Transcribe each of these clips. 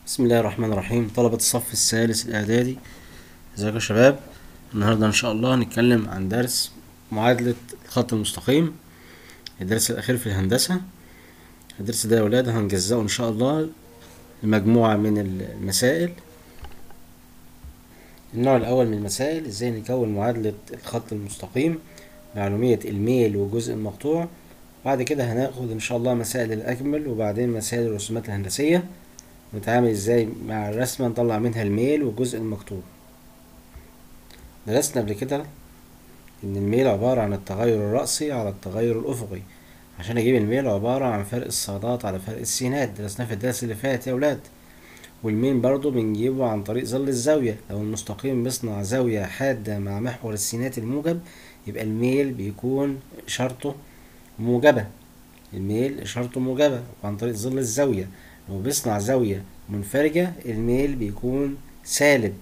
بسم الله الرحمن الرحيم طلبة الصف الثالث الإعدادي ازيكم يا شباب النهاردة إن شاء الله هنتكلم عن درس معادلة الخط المستقيم الدرس الأخير في الهندسة الدرس ده يا ولاد هنجزأه إن شاء الله لمجموعة من المسائل النوع الأول من المسائل ازاي نكون معادلة الخط المستقيم معلومية الميل والجزء المقطوع بعد كده هناخد إن شاء الله مسائل الأكمل وبعدين مسائل الرسومات الهندسية نتعامل ازاي مع الرسمة نطلع منها الميل والجزء المقطوع درسنا قبل كده ان الميل عبارة عن التغير الرأسي على التغير الأفقي عشان اجيب الميل عبارة عن فرق الصادات على فرق السينات درسناه في الدرس اللي فات يا ولاد والميل برضو بنجيبه عن طريق ظل الزاوية لو المستقيم بيصنع زاوية حادة مع محور السينات الموجب يبقى الميل بيكون إشارته موجبة الميل إشارته موجبة وعن طريق ظل الزاوية لو بيصنع زاوية منفرجة الميل بيكون سالب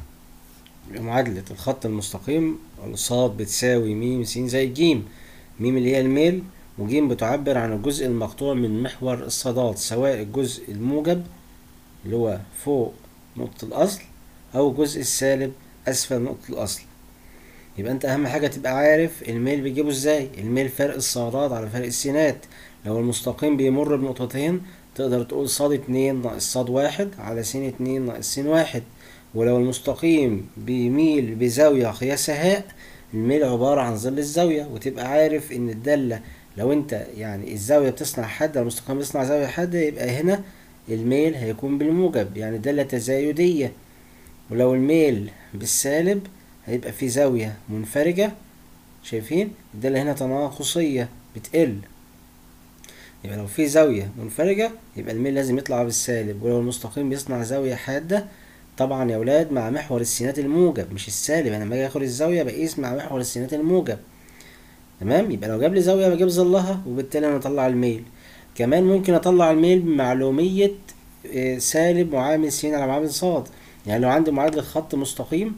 معادلة الخط المستقيم صاد بتساوي ميم س زائد جيم ميم اللي هي الميل وجيم بتعبر عن الجزء المقطوع من محور الصادات سواء الجزء الموجب اللي هو فوق نقطة الأصل أو الجزء السالب أسفل نقطة الأصل يبقى أنت أهم حاجة تبقى عارف الميل بيجيبه إزاي الميل فرق الصادات على فرق السينات لو المستقيم بيمر بنقطتين تقدر تقول صاد اتنين ناقص صاد واحد على س اتنين ناقص س واحد ولو المستقيم بيميل بزاوية قياسها هاء الميل عبارة عن ظل الزاوية وتبقى عارف إن الدالة لو أنت يعني الزاوية بتصنع حادة المستقيم بيصنع زاوية حادة يبقى هنا الميل هيكون بالموجب يعني دالة تزايدية ولو الميل بالسالب هيبقى في زاوية منفرجة شايفين الدالة هنا تناقصية بتقل يبقى لو في زاوية منفرجة يبقى الميل لازم يطلع بالسالب ولو المستقيم بيصنع زاوية حادة طبعا يا ولاد مع محور السينات الموجب مش السالب انا لما اجي اخد الزاوية بقيس مع محور السينات الموجب تمام يبقى لو جاب لي زاوية بجيب ظلها وبالتالي انا اطلع الميل كمان ممكن اطلع الميل بمعلومية سالب معامل س على معامل ص يعني لو عندي معادلة خط مستقيم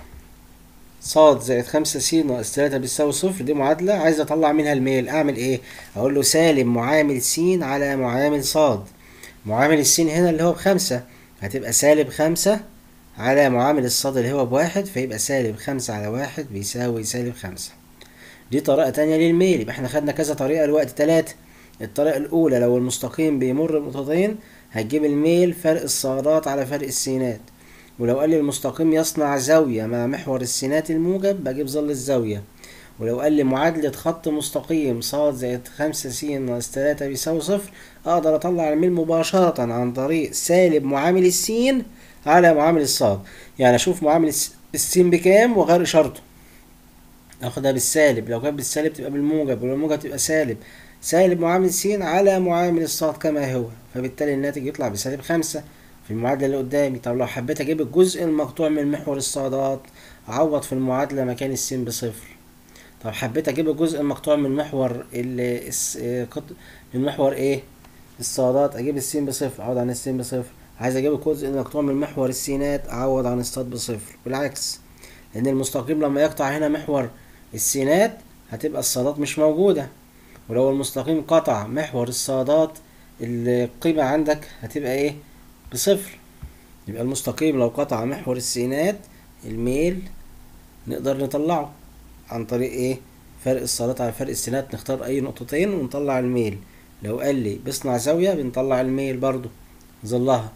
صاد زائد خمسة س ناقص تلاتة بتساوي صفر دي معادلة عايز أطلع منها الميل أعمل إيه؟ أقول له سالب معامل س على معامل صاد معامل السين هنا اللي هو بخمسة هتبقى سالب خمسة على معامل الصاد اللي هو بواحد فيبقى سالب خمسة على واحد بيساوي سالب خمسة دي طريقة تانية للميل يبقى احنا خدنا كذا طريقة الوقت تلاتة الطريقة الأولى لو المستقيم بيمر بنقطتين هتجيب الميل فرق الصادات على فرق السينات ولو قال لي المستقيم يصنع زاوية مع محور السينات الموجب بجيب ظل الزاوية ولو قال لي معادلة خط مستقيم صاد زائد خمسة س ناقص تلاتة بيساوي صفر أقدر أطلع الميل مباشرة عن طريق سالب معامل السين على معامل الصاد يعني أشوف معامل السين بكام وغير إشارته أخدها بالسالب لو كانت بالسالب تبقى بالموجب ولو الموجب تبقى سالب سالب معامل السين على معامل الصاد كما هو فبالتالي الناتج يطلع بسالب خمسة في المعادلة اللي قدامي طب لو حبيت اجيب الجزء المقطوع من محور الصادات اعوض في المعادلة مكان السين بصفر طب حبيت اجيب الجزء المقطوع من محور ال من محور ايه الصادات اجيب السين بصفر اعوض عن السين بصفر عايز اجيب الجزء المقطوع من محور السينات اعوض عن الصاد بصفر بالعكس لان المستقيم لما يقطع هنا محور السينات هتبقى الصادات مش موجودة ولو المستقيم قطع محور الصادات القيمة عندك هتبقى ايه بصفر يبقى المستقيم لو قطع محور السينات الميل نقدر نطلعه عن طريق ايه فرق الصادات على فرق السينات نختار اي نقطتين ونطلع الميل لو قال لي بيصنع زاوية بنطلع الميل برضو ظلها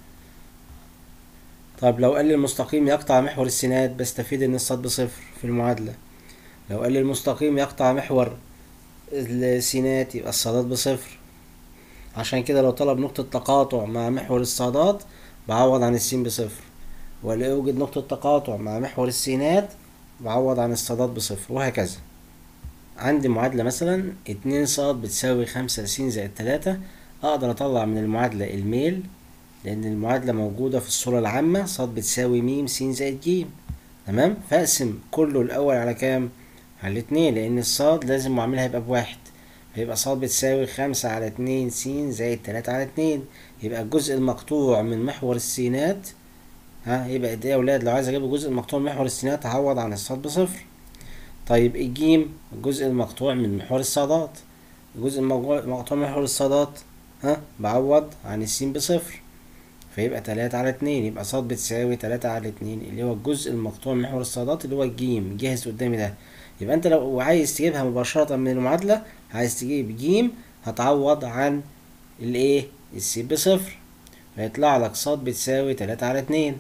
طب لو قال لي المستقيم يقطع محور السينات بستفيد ان الصاد بصفر في المعادلة لو قال لي المستقيم يقطع محور السينات يبقى الصادات بصفر عشان كده لو طلب نقطة تقاطع مع محور الصادات بعوض عن السين بصفر ولا يوجد نقطة تقاطع مع محور السينات بعوض عن الصادات بصفر وهكذا عندي معادلة مثلا اتنين صاد بتساوي خمسة س زائد تلاتة أقدر أطلع من المعادلة الميل لأن المعادلة موجودة في الصورة العامة صاد بتساوي ميم س زائد ج تمام فأقسم كله الأول على كام؟ على الاتنين لأن الصاد لازم معاملها يبقى بواحد فيبقى صاد بتساوي خمسة على اتنين س زائد تلاتة على اتنين يبقى الجزء المقطوع من محور السينات ها يبقى قد ايه يا ولاد لو عايز اجيب الجزء المقطوع من محور السينات هعوض عن الصاد بصفر طيب الجيم الجزء المقطوع من محور الصادات الجزء المقطوع من محور الصادات ها بعوض عن السين بصفر فيبقى تلاتة على اتنين يبقى ص بتساوي تلاتة على اتنين اللي هو الجزء المقطوع من محور الصادات اللي هو الجيم جاهز قدامي ده يبقى انت لو عايز تجيبها مباشرة من المعادلة عايز تجيب جيم هتعوض عن الايه الس بصفر فيطلع لك ص بتساوي تلاتة على اتنين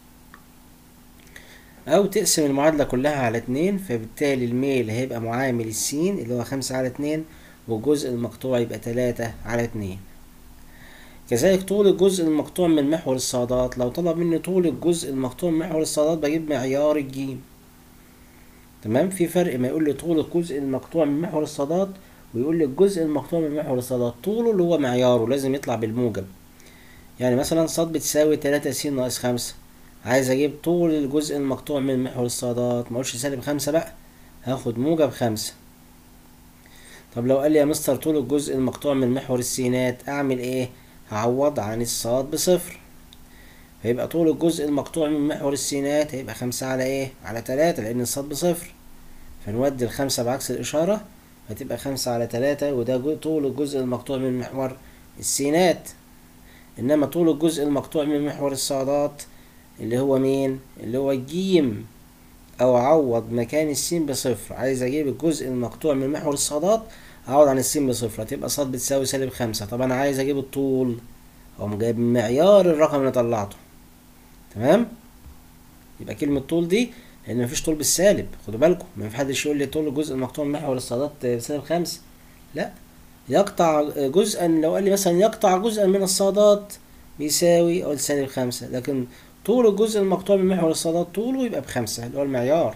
او تقسم المعادلة كلها على اتنين فبالتالي الميل هيبقى معامل السين اللي هو خمسة على اتنين والجزء المقطوع يبقى تلاتة على اتنين كذلك طول الجزء المقطوع من محور الصادات لو طلب مني طول الجزء المقطوع من محور الصادات بجيب معيار الجيم تمام في فرق ما يقول لي طول الجزء المقطوع من محور الصادات ويقول لي الجزء المقطوع من محور الصادات طوله اللي هو معياره لازم يطلع بالموجب يعني مثلا ص بتساوي تلاتة س ناقص خمسة عايز اجيب طول الجزء المقطوع من محور الصادات ما اقولش سالب خمسة بقى هاخد موجب خمسة طب لو قال لي يا مستر طول الجزء المقطوع من محور السينات اعمل ايه هعوض عن الصاد بصفر هيبقى طول الجزء المقطوع من محور السينات هيبقى خمسة على ايه على تلاتة لان الصاد بصفر فنودي الخمسة بعكس الاشارة هتبقى خمسة على تلاتة وده طول الجزء المقطوع من محور السينات انما طول الجزء المقطوع من محور الصادات اللي هو مين اللي هو الجيم او اعوض مكان السين بصفر عايز اجيب الجزء المقطوع من محور الصادات اعوض عن السين بصفر هتبقى ص بتساوي سالب خمسة طب انا عايز اجيب الطول اقوم جايب معيار الرقم اللي طلعته تمام يبقى كلمة طول دي لان مفيش طول بالسالب خدوا بالكم ما في حدش يقول لي طول الجزء المقطوع من محور الصادات بسالب خمسة لا يقطع جزءا لو قال لي مثلا يقطع جزءا من الصادات بيساوي اقول سالب خمسة لكن طول الجزء المقطوع من محور الصادات طوله يبقى بخمسة اللي هو المعيار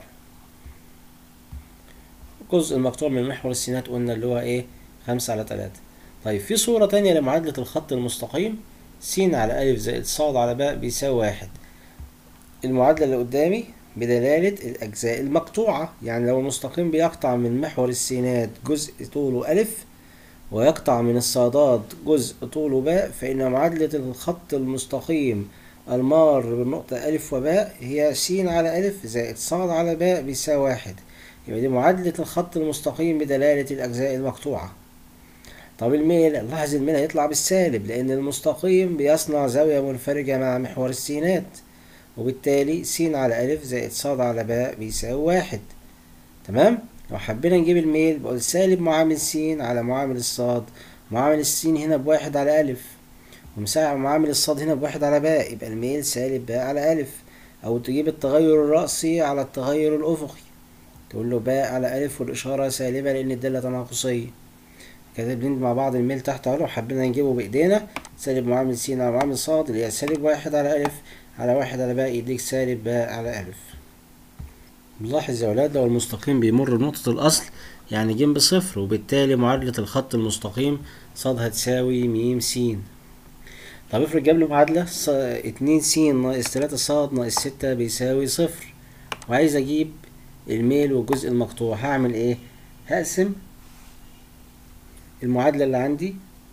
الجزء المقطوع من محور السينات قلنا اللي هو ايه خمسة على تلاتة طيب في صورة تانية لمعادلة الخط المستقيم س على أ زائد ص على باء بيساوي واحد المعادلة اللي قدامي بدلالة الأجزاء المقطوعة يعني لو المستقيم بيقطع من محور السينات جزء طوله ألف ويقطع من الصادات جزء طوله باء فإن معادلة الخط المستقيم المار بالنقطة ألف وباء هي س على ألف زائد ص على باء بيساوي واحد يبقى دي معادلة الخط المستقيم بدلالة الأجزاء المقطوعة طب الميل لاحظ الميل هيطلع بالسالب لأن المستقيم بيصنع زاوية منفرجة مع محور السينات وبالتالي س على ألف زائد ص على باء بيساوي واحد تمام لو حبينا نجيب الميل بقول سالب معامل س على معامل الصاد معامل السين هنا بواحد على ألف ومساعد معامل الصاد هنا بواحد على باء يبقى الميل سالب باء على ألف أو تجيب التغير الرأسي على التغير الأفقي تقول له باء على ألف والإشارة سالبة لأن الدالة تناقصية كاتبين مع بعض الميل تحت اهو لو حبينا نجيبه بإيدينا سالب معامل س على معامل ص اللي هي سالب واحد على ألف على واحد على باء يديك سالب باء على ألف نلاحظ يا ولاد لو المستقيم بيمر بنقطة الأصل يعني ج بصفر وبالتالي معادلة الخط المستقيم ص هتساوي م س طب افرض جاب له معادلة ص... اتنين س ناقص تلاتة ص ناقص ستة بيساوي صفر وعايز أجيب الميل والجزء المقطوع هعمل ايه؟ هقسم المعادلة اللي عندي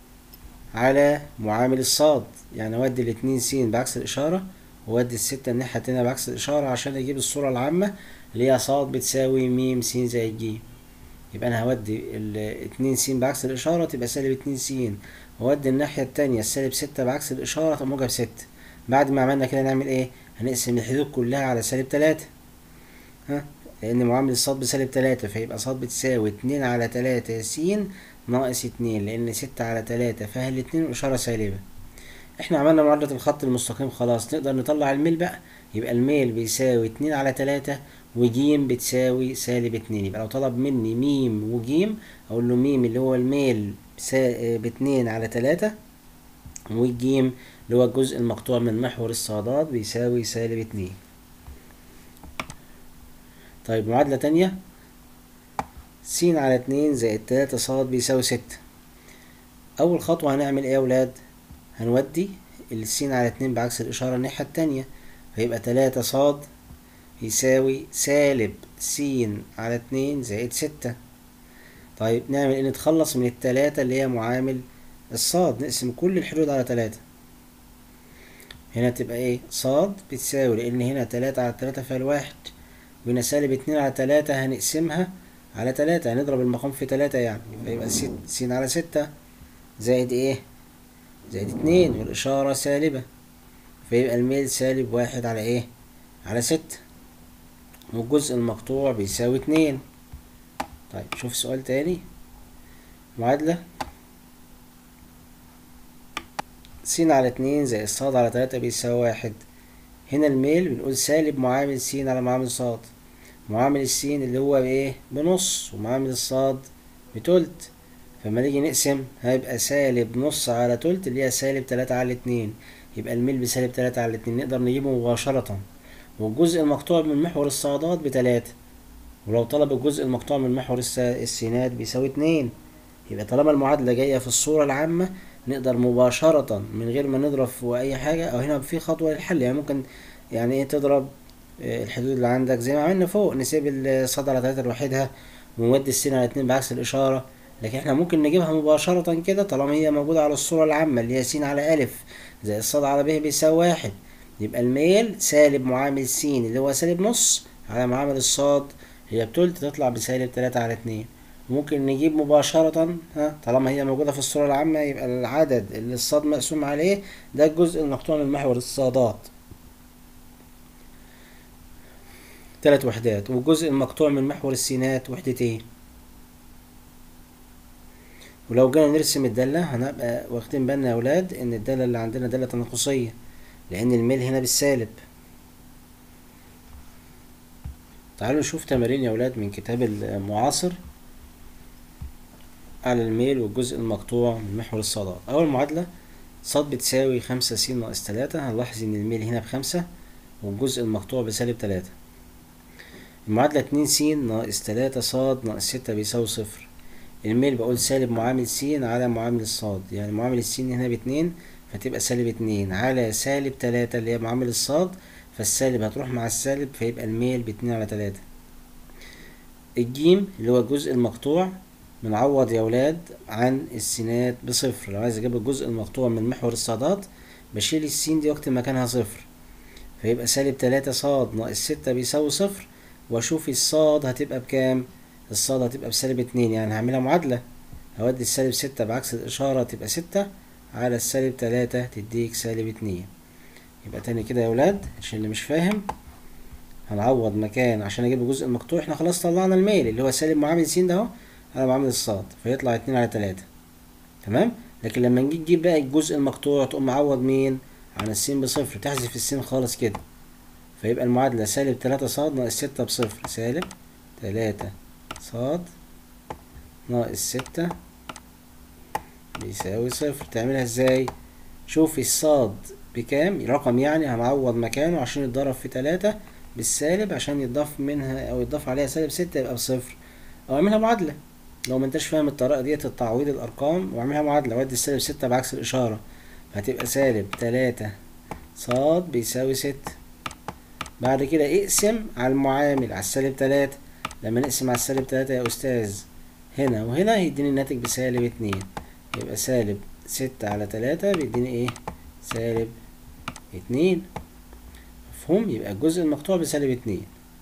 على معامل الصاد يعني اودي الاتنين س بعكس الاشارة وادي الستة الناحية التانية بعكس الاشارة عشان اجيب الصورة العامة اللي هي ص بتساوي م س زائد ج يبقى انا هودي الاتنين س بعكس الاشارة تبقى سالب اتنين س وادي الناحية التانية السالب ستة بعكس الاشارة تبقى موجب ستة بعد ما عملنا كده نعمل ايه؟ هنقسم الحدود كلها على سالب تلاتة ها لأن معامل الصاد بسالب تلاتة فيبقى صاد بتساوي اتنين على تلاتة س ناقص اتنين لأن ستة على تلاتة فيها الاتنين إشارة سالبة احنا عملنا معادلة الخط المستقيم خلاص نقدر نطلع الميل بقى يبقى الميل بيساوي اتنين على تلاتة وجيم بتساوي سالب اتنين يبقى لو طلب مني ميم وجيم أقول له ميم اللي هو الميل باتنين على تلاتة والجيم اللي هو الجزء المقطوع من محور الصادات بيساوي سالب اتنين طيب معادلة تانية س على اتنين زائد تلاتة ص بيساوي ستة أول خطوة هنعمل ايه يا ولاد هنودي السين على اتنين بعكس الإشارة الناحية التانية فيبقى تلاتة ص يساوي سالب س على اتنين زائد ستة طيب نعمل ايه نتخلص من التلاتة اللي هي معامل الصاد نقسم كل الحدود على تلاتة هنا تبقى ايه صاد بتساوي لأن هنا تلاتة على تلاتة فيها الواحد وهنا سالب اتنين على تلاتة هنقسمها على تلاتة هنضرب المقام في تلاتة يعني فيبقى س س على ستة زائد ايه زائد اتنين والإشارة سالبة فيبقى الميل سالب واحد على ايه على ستة والجزء المقطوع بيساوي اتنين طيب شوف سؤال تاني معادلة س على اتنين زائد ص على تلاتة بيساوي واحد هنا الميل بنقول سالب معامل س على معامل ص معامل السين اللي هو بايه بنص ومعامل الصاد بتلت فلما نيجي نقسم هيبقى سالب نص على تلت اللي هي سالب تلاتة على اتنين يبقى الميل بسالب تلاتة على اتنين نقدر نجيبه مباشرة والجزء المقطوع من محور الصادات بتلاتة ولو طلب الجزء المقطوع من محور السينات بيساوي اتنين يبقى طالما المعادلة جاية في الصورة العامة نقدر مباشرة من غير ما نضرب في أي حاجة أو هنا في خطوة للحل يعني ممكن يعني إيه تضرب الحدود اللي عندك زي ما عملنا فوق نسيب الصاد على تلاتة لوحدها ونودي السين على اتنين بعكس الإشارة لكن احنا ممكن نجيبها مباشرة كده طالما هي موجودة على الصورة العامة اللي هي س على ألف زي الصاد على ب بيساوي واحد يبقى الميل سالب معامل س اللي هو سالب نص على معامل الصاد هي بتلت تطلع بسالب تلاتة على اتنين ممكن نجيب مباشرة ها طالما هي موجودة في الصورة العامة يبقى العدد اللي الصاد مقسوم عليه ده الجزء المقطوع من محور الصادات تلات وحدات والجزء المقطوع من محور السينات وحدتين ولو جينا نرسم الدالة هنبقى واخدين بالنا يا ولاد ان الدالة اللي عندنا دالة تناقصية لان الميل هنا بالسالب تعالوا نشوف تمارين يا ولاد من كتاب المعاصر على الميل والجزء المقطوع من محور الصادات اول معادلة صاد بتساوي خمسة س ناقص تلاتة هنلاحظ ان الميل هنا بخمسة والجزء المقطوع بسالب تلاتة المعادلة اتنين س ناقص تلاتة صاد ناقص ستة بيساوي صفر الميل بقول سالب معامل س على معامل الصاد يعني معامل السين هنا باتنين فتبقى سالب اتنين على سالب تلاتة اللي هي معامل الصاد فالسالب هتروح مع السالب فيبقى الميل باتنين على تلاتة الجيم اللي هو الجزء المقطوع بنعوض يا ولاد عن السينات بصفر لو عايز اجيب الجزء المقطوع من محور الصادات بشيل السين دي واكتب مكانها صفر فيبقى سالب تلاتة صاد ناقص ستة بيساوي صفر واشوف الصاد هتبقى بكام الصاد هتبقى بسالب اتنين يعني هعملها معادلة هودي السالب ستة بعكس الإشارة تبقى ستة على السالب تلاتة تديك سالب اتنين يبقى تاني كده يا ولاد عشان اللي مش فاهم هنعوض مكان عشان اجيب الجزء المقطوع احنا خلاص طلعنا الميل اللي هو سالب معامل س ده اهو على معامل الصاد فيطلع اتنين على تلاتة تمام لكن لما نجي تجيب بقى الجزء المقطوع تقوم معوض مين عن السين بصفر تحذف السين خالص كده فيبقى المعادلة سالب تلاتة صاد ناقص ستة بصفر سالب تلاتة صاد ناقص ستة بيساوي صفر تعملها ازاي شوف الصاد بكام رقم يعني هنعوض مكانه عشان يتضرب في تلاتة بالسالب عشان يضاف منها او يضاف عليها سالب ستة يبقى بصفر او اعملها معادلة لو ما انتش فاهم الطريقة ديت التعويض الارقام واعملها معادلة ودي السالب ستة بعكس الاشارة هتبقى سالب تلاتة صاد بيساوي ستة بعد كده اقسم على المعامل على السالب تلاتة لما نقسم على السالب تلاتة يا أستاذ هنا وهنا يديني الناتج بسالب اتنين يبقى سالب ستة على تلاتة بيديني ايه سالب اتنين مفهوم يبقى الجزء المقطوع بسالب اتنين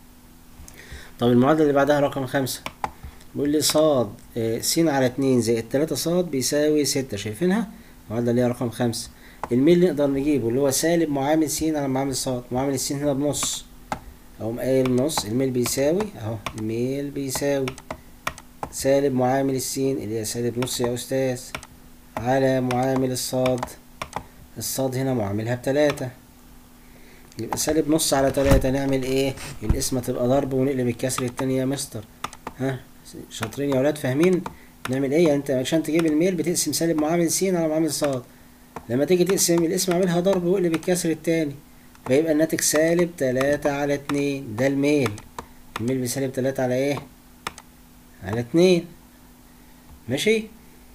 طب المعادلة اللي بعدها رقم خمسة بيقول لي صاد اه س على اتنين زائد تلاتة صاد بيساوي ستة شايفينها المعادلة اللي هي رقم خمسة الميل نقدر نجيبه اللي هو سالب معامل س على معامل صاد معامل الس هنا بنص اقوم قايل نص الميل بيساوي اهو الميل بيساوي سالب معامل السين اللي هي سالب نص يا استاذ على معامل الصاد الصاد هنا معاملها بتلاتة يبقى سالب نص على تلاتة نعمل ايه القسمة تبقى ضرب ونقلب الكسر التاني يا مستر ها شاطرين يا ولاد فاهمين نعمل ايه يعني انت عشان تجيب الميل بتقسم سالب معامل س على معامل صاد لما تيجي تقسم القسم اعملها ضرب واقلب الكسر التاني فيبقى الناتج سالب تلاتة على اتنين ده الميل الميل بسالب تلاتة على ايه على اتنين ماشي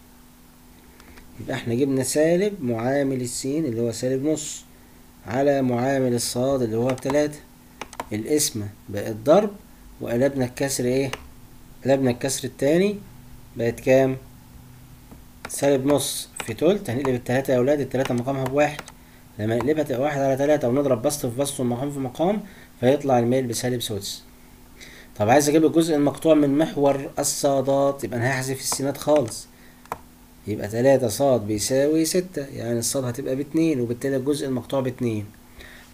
يبقى احنا جبنا سالب معامل السين اللي هو سالب نص على معامل الصاد اللي هو بتلاتة القسمة بقت ضرب وقلبنا الكسر ايه قلبنا الكسر التاني بقت كام سالب نص في تلت هنقلب التلاتة يا ولاد التلاتة مقامها بواحد لما نقلبها تبقى واحد على تلاتة ونضرب بسط في بسط ومقام في مقام فيطلع الميل بسالب سدس طب عايز اجيب الجزء المقطوع من محور الصادات يبقى انا هحذف السينات خالص يبقى تلاتة صاد بيساوي ستة يعني الصاد هتبقى باتنين وبالتالي الجزء المقطوع باتنين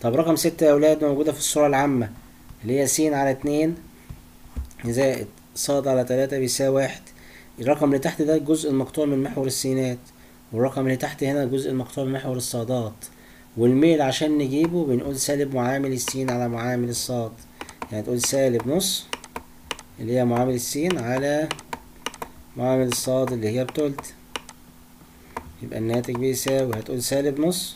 طب رقم ستة يا أولاد موجودة في الصورة العامة اللي هي س على اتنين زائد ص على تلاتة بيساوي واحد الرقم اللي تحت ده الجزء المقطوع من محور السينات والرقم اللي تحت هنا الجزء المقطوع من محور الصادات والميل عشان نجيبه بنقول سالب معامل السين على معامل الصاد يعني تقول سالب نص اللي هي معامل السين على معامل الصاد اللي هي بتلت يبقى الناتج بيساوي هتقول سالب نص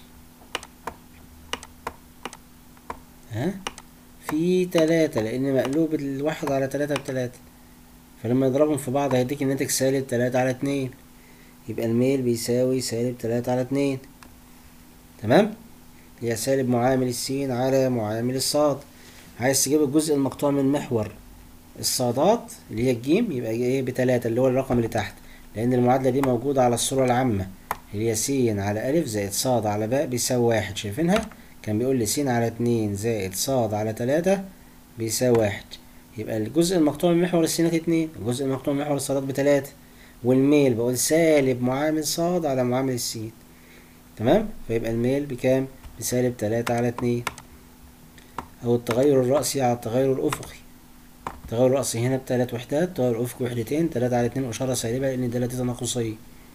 ها في تلاتة لأن مقلوب الواحد على تلاتة بتلاتة فلما نضربهم في بعض هيديك الناتج سالب تلاتة على اتنين يبقى الميل بيساوي سالب تلاتة على اتنين تمام هي سالب معامل السين على معامل الصاد عايز تجيب الجزء المقطوع من محور الصادات اللي هي الجيم يبقى ايه بتلاتة اللي هو الرقم اللي تحت لأن المعادلة دي موجودة على الصورة العامة اللي هي س على ألف زائد ص على باء بيساوي واحد شايفينها كان بيقول لي س على اتنين زائد ص على تلاتة بيساوي واحد يبقى الجزء المقطوع من محور السينات اتنين الجزء المقطوع من محور الصادات بتلاتة والميل بقول سالب معامل صاد على معامل السين تمام فيبقى الميل بكام بسالب تلاتة على اتنين أو التغير الرأسي على التغير الأفقي التغير الرأسي هنا بتلات وحدات التغير الأفقي وحدتين تلاتة على اتنين إشارة سالبة لأن الدالة دي تناقصية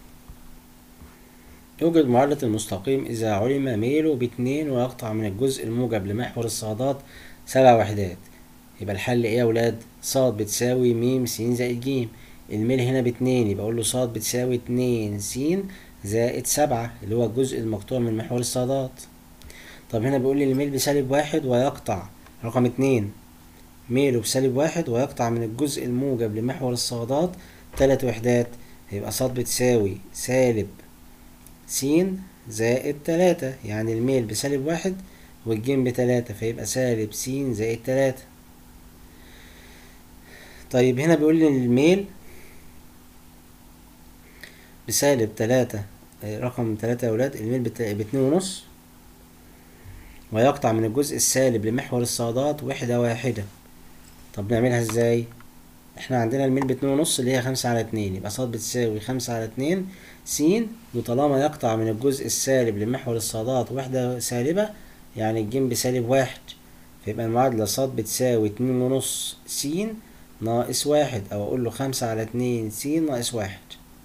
يوجد معادلة المستقيم إذا علم ميله باتنين ويقطع من الجزء الموجب لمحور الصادات سبع وحدات يبقى الحل ايه يا ولاد صاد بتساوي م س زائد ج الميل هنا باتنين يبقى اقول له صاد بتساوي اتنين س زائد سبعة اللي هو الجزء المقطوع من محور الصادات طب هنا بيقول لي الميل بسالب واحد ويقطع رقم اتنين ميله بسالب واحد ويقطع من الجزء الموجب لمحور الصادات تلات وحدات يبقى صاد بتساوي سالب س زائد تلاتة يعني الميل بسالب واحد والجيم بتلاتة فيبقى سالب س زائد تلاتة طيب هنا بيقول لي الميل بسالب تلاتة رقم تلاتة يا ولاد الميل باتنين ونص ويقطع من الجزء السالب لمحور الصادات وحدة واحدة طب نعملها ازاي احنا عندنا الميل باتنين ونص اللي هي خمسة على اتنين يبقى صاد بتساوي خمسة على اتنين س وطالما يقطع من الجزء السالب لمحور الصادات وحدة سالبة يعني الجيم بسالب واحد فيبقى المعادلة صاد بتساوي اتنين ونص س ناقص واحد أو أقول له خمسة على اتنين س ناقص واحد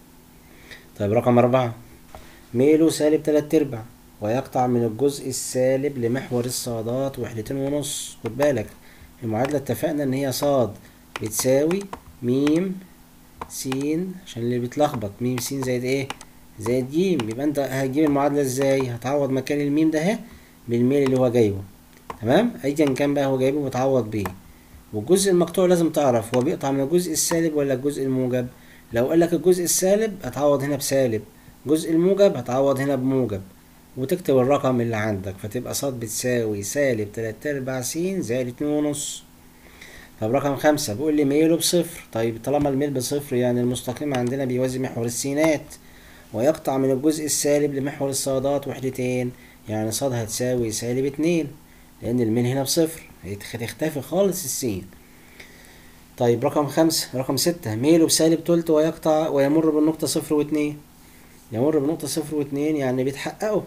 طيب رقم أربعة ميله سالب تلات أرباع ويقطع من الجزء السالب لمحور الصادات وحدتين ونص خد بالك المعادلة اتفقنا إن هي صاد بتساوي ميم س عشان اللي بيتلخبط ميم س زائد ايه زائد ج يبقى انت هتجيب المعادلة ازاي هتعوض مكان الميم ده اهي بالميل اللي هو جايبه تمام ايا كان بقى هو جايبه وتعوض بيه والجزء المقطوع لازم تعرف هو بيقطع من الجزء السالب ولا الجزء الموجب لو قال لك الجزء السالب هتعوض هنا بسالب الجزء الموجب هتعوض هنا بموجب وتكتب الرقم اللي عندك فتبقى ص بتساوي سالب تلات ارباع س زائد اتنين ونص طب رقم خمسة بيقول لي ميله بصفر طيب طالما الميل بصفر يعني المستقيم عندنا بيوازي محور السينات ويقطع من الجزء السالب لمحور الصادات وحدتين يعني صاد هتساوي سالب اتنين لأن الميل هنا بصفر هتختفي خالص السين طيب رقم خمسة رقم ستة ميله بسالب تلت ويقطع ويمر بالنقطة صفر واتنين يمر بنقطة صفر واتنين يعني بيتحققوا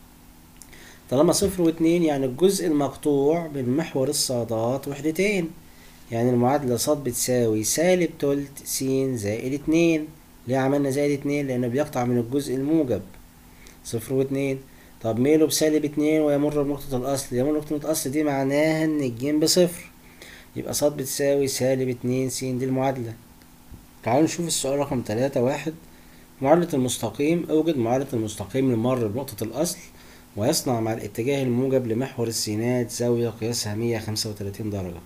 طالما صفر واتنين يعني الجزء المقطوع من محور الصادات وحدتين يعني المعادلة ص بتساوي سالب تلت س زائد اتنين ليه عملنا زائد اتنين لأنه بيقطع من الجزء الموجب صفر واتنين طب ميله بسالب اتنين ويمر بنقطة الأصل يمر بنقطة الأصل دي معناها إن الجيم بصفر يبقى ص بتساوي سالب اتنين س دي المعادلة تعالوا نشوف السؤال رقم تلاتة واحد معادلة المستقيم أوجد معادلة المستقيم المر بنقطة الأصل ويصنع مع الاتجاه الموجب لمحور السينات زاوية قياسها مية خمسة وتلاتين درجة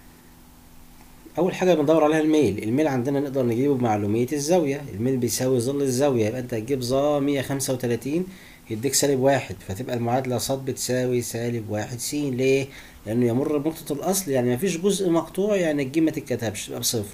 اول حاجه بندور عليها الميل الميل عندنا نقدر نجيبه بمعلوميه الزاويه الميل بيساوي ظل الزاويه يبقى انت هتجيب ظا 135 يديك سالب واحد فتبقى المعادله ص بتساوي سالب واحد س ليه لانه يمر بنقطه الاصل يعني مفيش جزء مقطوع يعني الجيم ما تتكتبش تبقى بصفر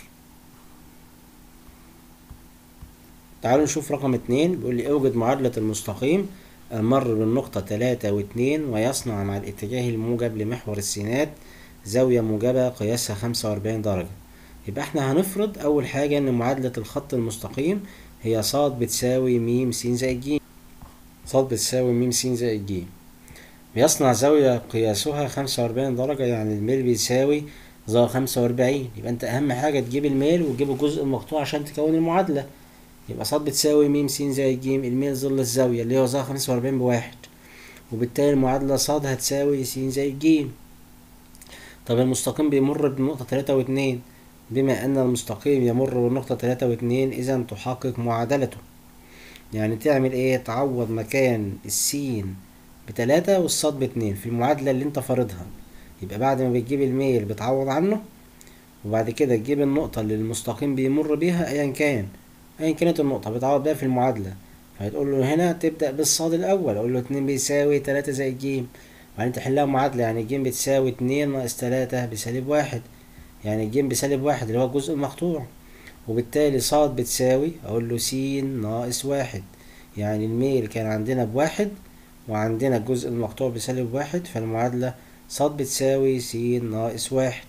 تعالوا نشوف رقم اتنين بيقول لي اوجد معادله المستقيم المر بالنقطة تلاتة واتنين ويصنع مع الاتجاه الموجب لمحور السينات زاوية موجبة قياسها خمسة وأربعين درجة يبقى احنا هنفرض أول حاجة إن معادلة الخط المستقيم هي ص بتساوي م س زائد ج ص بتساوي م س زائد ج بيصنع زاوية قياسها خمسة وأربعين درجة يعني الميل بيساوي زاوية خمسة وأربعين يبقى أنت أهم حاجة تجيب الميل وتجيب الجزء المقطوع عشان تكون المعادلة يبقى ص بتساوي م س زائد ج الميل ظل الزاوية اللي هو زاوية خمسة وأربعين بواحد وبالتالي المعادلة ص هتساوي س زائد ج طب المستقيم بيمر بنقطة تلاتة واتنين بما أن المستقيم يمر بالنقطة تلاتة واتنين إذا تحقق معادلته يعني تعمل إيه تعوض مكان السين بتلاتة والصاد باتنين في المعادلة اللي انت فارضها يبقى بعد ما بتجيب الميل بتعوض عنه وبعد كده تجيب النقطة اللي المستقيم بيمر بيها أيا كان أيا كانت النقطة بتعوض بيها في المعادلة فهتقول له هنا تبدأ بالصاد الأول أقول له اتنين بيساوي تلاتة زائد ج وبعدين تحلها معادلة يعني ج بتساوي اتنين ناقص تلاتة بسالب واحد يعني ج بسالب واحد اللي هو الجزء المقطوع وبالتالي ص بتساوي أقول له س ناقص واحد يعني الميل كان عندنا بواحد وعندنا الجزء المقطوع بسالب واحد فالمعادلة ص بتساوي س ناقص واحد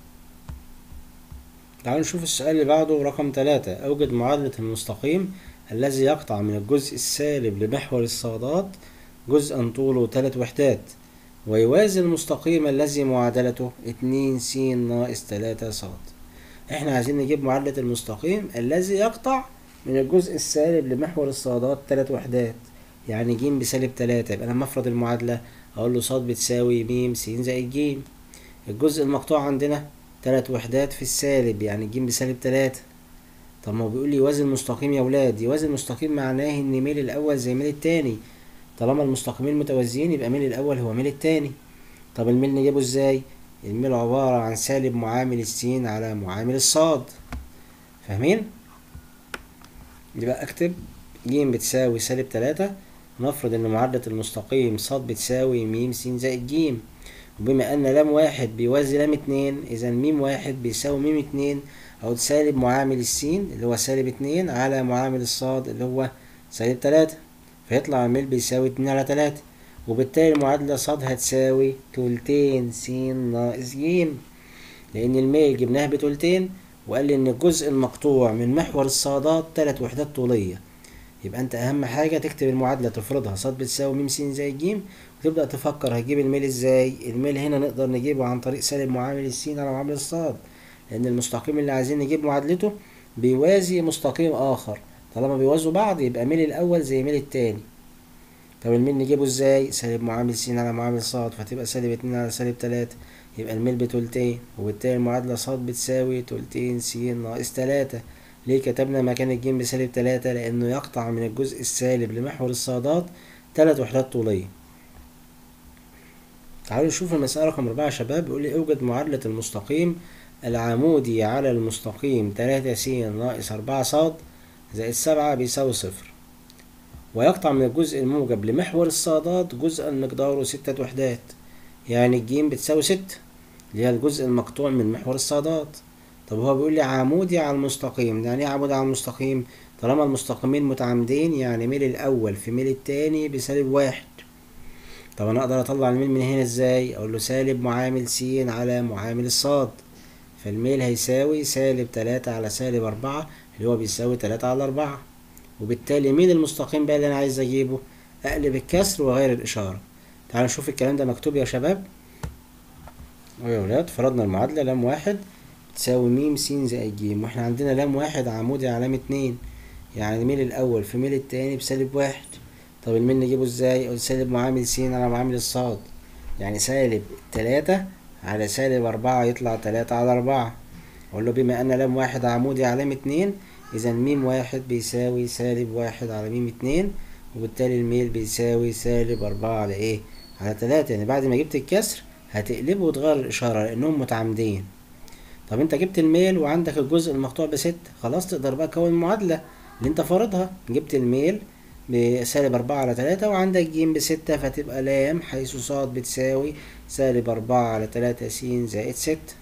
تعالوا نشوف السؤال اللي بعده رقم تلاتة أوجد معادلة المستقيم الذي يقطع من الجزء السالب لمحور الصادات جزءا طوله تلات وحدات ويوازي المستقيم الذي معادلته اتنين س ناقص تلاتة ص احنا عايزين نجيب معادلة المستقيم الذي يقطع من الجزء السالب لمحور الصادات تلات وحدات يعني ج بسالب تلاتة يبقى لما افرض المعادلة اقول له ص بتساوي م س زائد ج الجزء المقطوع عندنا تلات وحدات في السالب يعني ج بسالب تلاتة طب ما هو بيقول لي يوازي المستقيم يا ولاد يوازي المستقيم معناه ان ميل الاول زي ميل التاني طالما المستقيمين متوازيين يبقى ميل الاول هو ميل التاني طب الميل نجيبه ازاي الميل عبارة عن سالب معامل السين على معامل الصاد فاهمين يبقى اكتب ج بتساوي سالب تلاتة نفرض ان معادلة المستقيم ص بتساوي م س زائد ج وبما ان لام واحد بيوازي لام اتنين اذا م واحد بيساوي م اتنين او سالب معامل السين اللي هو سالب اتنين على معامل الصاد اللي هو سالب تلاتة فيطلع الميل بيساوي اتنين على تلاتة وبالتالي المعادلة ص هتساوي تلتين س ناقص ج لأن الميل جبناه بتلتين وقال لي إن الجزء المقطوع من محور الصادات تلات وحدات طولية يبقى أنت أهم حاجة تكتب المعادلة تفرضها ص بتساوي م س زائد ج وتبدأ تفكر هتجيب الميل ازاي الميل هنا نقدر نجيبه عن طريق سالب معامل السين على معامل الصاد لأن المستقيم اللي عايزين نجيب معادلته بيوازي مستقيم آخر طالما بيوازوا بعض يبقى ميل الأول زي ميل التاني طب الميل نجيبه ازاي سالب معامل س على معامل ص فتبقى سالب اتنين على سالب تلاتة يبقى الميل بتلتين وبالتالي المعادلة ص بتساوي تلتين س ناقص تلاتة ليه كتبنا مكان الج بسالب تلاتة لأنه يقطع من الجزء السالب لمحور الصادات تلات وحدات طولية تعالوا نشوف المسألة رقم أربعة يا شباب بيقول لي اوجد معادلة المستقيم العمودي على المستقيم تلاتة س ناقص أربعة ص زائد سبعة بيساوي صفر ويقطع من الجزء الموجب لمحور الصادات جزءا مقداره ستة وحدات يعني الجيم بتساوي ستة اللي هي الجزء المقطوع من محور الصادات طب هو بيقول لي عمودي على المستقيم يعني ايه عمودي على المستقيم طالما المستقيمين متعامدين يعني ميل الأول في ميل التاني بسالب واحد طب أنا أقدر أطلع الميل من هنا ازاي أقول له سالب معامل س على معامل الصاد فالميل هيساوي سالب تلاتة على سالب أربعة اللي هو بيساوي تلاتة على أربعة وبالتالي مين المستقيم بقى اللي أنا عايز أجيبه أقلب الكسر وأغير الإشارة تعالوا نشوف الكلام ده مكتوب يا شباب ويا ولاد فرضنا المعادلة لام واحد تساوي م س زائد ج واحنا عندنا لام واحد عمودي على لام اتنين يعني ميل الأول في ميل التاني بسالب واحد طب الميل نجيبه ازاي أقول سالب معامل س على معامل الصاد يعني سالب تلاتة على سالب أربعة يطلع تلاتة على أربعة أقول له بما أن لام واحد عمودي على لام اتنين إذا م واحد بيساوي سالب واحد على م اتنين وبالتالي الميل بيساوي سالب أربعة على إيه؟ على تلاتة يعني بعد ما جبت الكسر هتقلبه وتغير الإشارة لأنهم متعامدين طب أنت جبت الميل وعندك الجزء المقطوع بستة خلاص تقدر بقى تكون المعادلة اللي أنت فارضها جبت الميل بسالب أربعة على تلاتة وعندك ج بستة فتبقى لام حيث ص بتساوي سالب أربعة على تلاتة س زائد ستة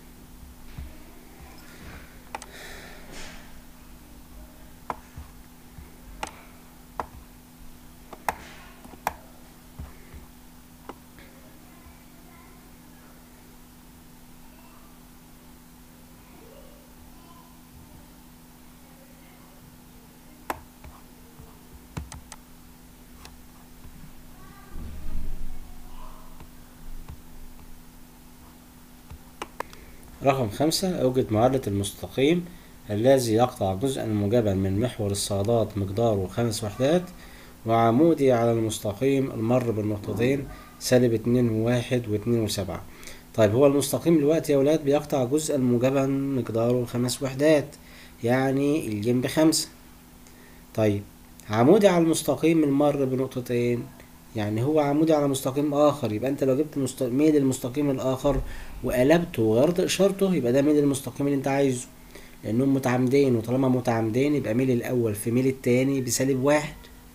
رقم خمسة أوجد معادلة المستقيم الذي يقطع جزءا موجبا من محور الصادات مقداره خمس وحدات وعمودي على المستقيم المر بالنقطتين سالب اتنين وواحد واتنين وسبعة طيب هو المستقيم دلوقتي يا ولاد بيقطع جزءا موجبا مقداره خمس وحدات يعني الجيم بخمسة طيب عمودي على المستقيم المر بنقطتين يعني هو عمودي على مستقيم آخر يبقى أنت لو جبت مست... ميل المستقيم الآخر وقلبته وغيرت إشارته يبقى ده ميل المستقيم اللي أنت عايزه لأنهم متعامدين وطالما متعامدين يبقى ميل الأول في ميل التاني بسالب واحد